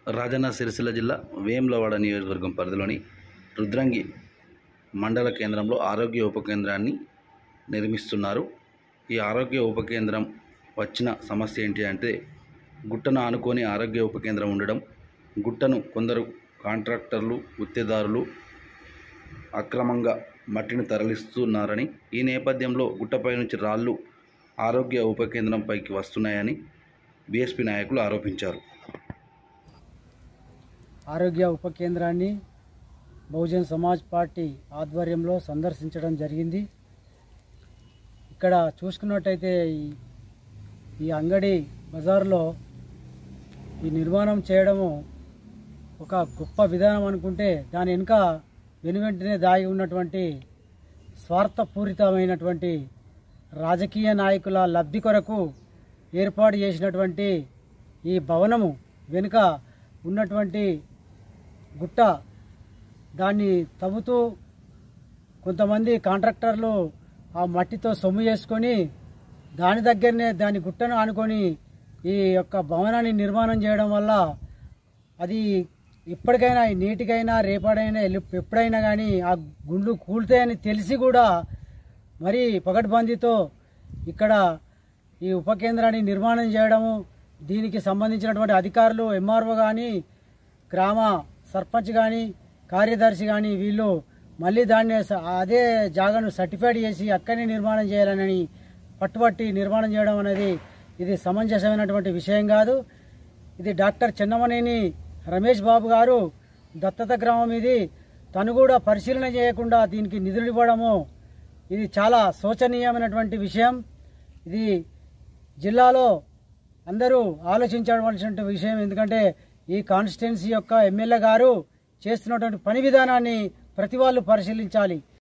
రాజన్న సిరిసిల్ల జిల్లా వేములవాడ నియోజకవర్గం పరిధిలోని రుద్రంగి మండల కేంద్రంలో ఆరోగ్య ఉప కేంద్రాన్ని నిర్మిస్తున్నారు ఈ ఆరోగ్య ఉప కేంద్రం వచ్చిన సమస్య ఏంటి అంటే గుట్టను ఆనుకొని ఆరోగ్య ఉప కేంద్రం ఉండడం గుట్టను కొందరు కాంట్రాక్టర్లు గుత్తేదారులు అక్రమంగా మట్టిని తరలిస్తున్నారని ఈ నేపథ్యంలో గుట్టపై నుంచి రాళ్ళు ఆరోగ్య ఉప కేంద్రంపైకి వస్తున్నాయని బీఎస్పీ నాయకులు ఆరోపించారు ఆరోగ్య ఉప కేంద్రాన్ని బహుజన్ సమాజ్ పార్టీ ఆధ్వర్యంలో సందర్శించడం జరిగింది ఇక్కడ చూసుకున్నట్టయితే ఈ- ఈ అంగడి బజార్లో ఈ నిర్మాణం చేయడము ఒక గొప్ప విధానం అనుకుంటే దాని వెనుక వెనువెంటనే దాగి ఉన్నటువంటి స్వార్థపూరితమైనటువంటి రాజకీయ నాయకుల లబ్ధి కొరకు ఏర్పాటు చేసినటువంటి ఈ భవనము వెనుక ఉన్నటువంటి గుట్ట దాన్ని తవ్వుతూ కొంతమంది కాంట్రాక్టర్లు ఆ మట్టితో సొమ్ము చేసుకొని దాని దగ్గరనే దాని గుట్టను ఆనుకొని ఈ యొక్క భవనాన్ని నిర్మాణం చేయడం వల్ల అది ఎప్పటికైనా నీటికైనా రేపడైనా ఎల్లు- ఎప్పుడైనా కానీ ఆ గుండ్లు కూలుతాయని తెలిసి కూడా మరి పకడ్బందీతో ఇక్కడ ఈ ఉప కేంద్రాన్ని నిర్మాణం చేయడము దీనికి సంబంధించినటువంటి అధికారులు ఎంఆర్ఓ కానీ గ్రామ సర్పంచ్ కానీ కార్యదర్శి కానీ వీళ్ళు మళ్ళీ దాన్ని స- అదే జాగాను సర్టిఫైడ్ చేసి అక్కడనే నిర్మాణం చేయాలని పట్టుబట్టి నిర్మాణం చేయడం అనేది ఇది సమంజసమైనటువంటి విషయం కాదు ఇది డాక్టర్ చెన్నమనేని రమేష్ బాబు గారు దత్తత గ్రామం ఇది తను కూడా పరిశీలన చేయకుండా దీనికి నిధులు ఇవ్వడము ఇది చాలా శోచనీయమైనటువంటి విషయం ఇది జిల్లాలో అందరూ ఆలోచించవలసిన విషయం ఎందుకంటే ఈ కాన్స్టిట్యున్సీ యొక్క ఎమ్మెల్యే గారు చేస్తున్నటువంటి పని విధానాన్ని ప్రతి వాళ్ళు పరిశీలించాలి